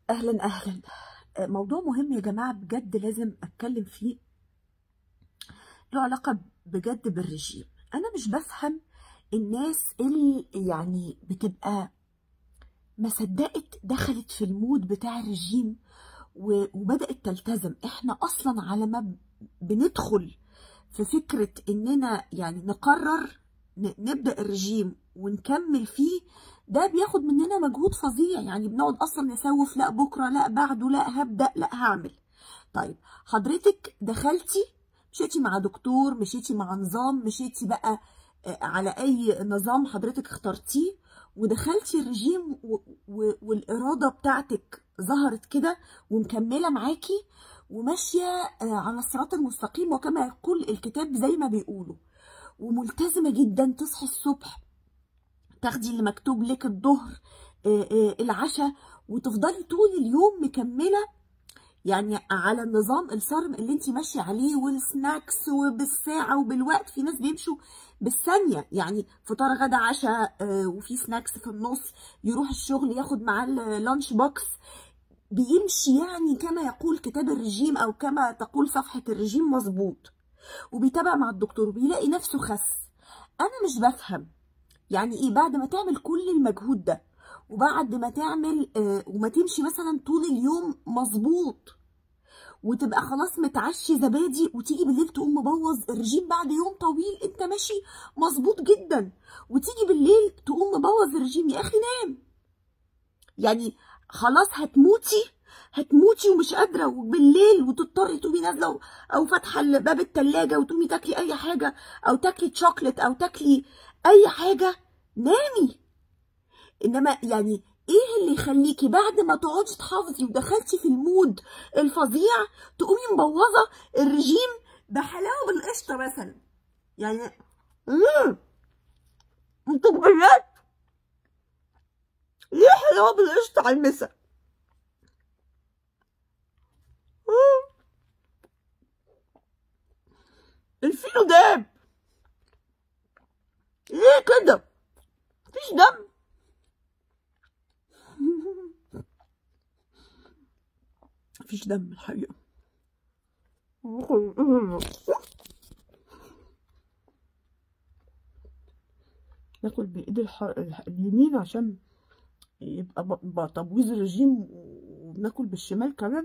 اهلا اهلا موضوع مهم يا جماعه بجد لازم اتكلم فيه له علاقه بجد بالرجيم انا مش بفهم الناس اللي يعني بتبقى ما صدقت دخلت في المود بتاع الرجيم و- وبدات تلتزم احنا اصلا على ما ب- بندخل في فكره اننا يعني نقرر ن- نبدا الرجيم ونكمل فيه ده بياخد مننا مجهود فظيع يعني بنقعد اصلا نسوف لا بكره لا بعده لا هبدا لا هعمل طيب حضرتك دخلتي مشيتي مع دكتور مشيتي مع نظام مشيتي بقى آه، على اي نظام حضرتك اخترتيه ودخلتي الرجيم و... و... والاراده بتاعتك ظهرت كده ومكمله معاكي وماشيه آه، على الصراط المستقيم وكما يقول الكتاب زي ما بيقولوا وملتزمه جدا تصحي الصبح تاخدي اللي مكتوب لك الظهر آه، آه، العشاء وتفضلي طول اليوم مكمله يعني على النظام الصارم اللي انت ماشيه عليه والسناكس وبالساعه وبالوقت في ناس بيمشوا بالثانيه يعني فطار غدا عشاء آه، وفي سناكس في النص يروح الشغل ياخد معاه اللانش بوكس بيمشي يعني كما يقول كتاب الرجيم او كما تقول صفحه الرجيم مظبوط وبيتابع مع الدكتور وبيلاقي نفسه خس انا مش بفهم يعني ايه بعد ما تعمل كل المجهود ده وبعد ما تعمل آه وما تمشي مثلا طول اليوم مظبوط وتبقى خلاص متعشي زبادي وتيجي بالليل تقوم مبوظ الرجيم بعد يوم طويل انت ماشي مظبوط جدا وتيجي بالليل تقوم مبوظ الرجيم يا اخي نام يعني خلاص هتموتي هتموتي ومش قادره وبالليل وتضطري تقومي نازله و- او فاتحه باب التلاجة وتقومي تاكلي اي حاجه او تاكلي شوكليت او تاكلي اي حاجه نامي انما يعني ايه اللي يخليكي بعد ما تقعدي تحافظي ودخلتي في المود الفظيع تقومي مبوظه الرجيم بحلاوه بالقشطه مثلا يعني امم انتوا بجد ليه حلاوه بالقشطه على المسا مم. الفينو داب ليه كده مفيش دم مفيش دم الحقيقه ناكل بايد الح... الح- اليمين عشان يبقى ب- ب- تبويظ الرجيم وبناكل بالشمال كمان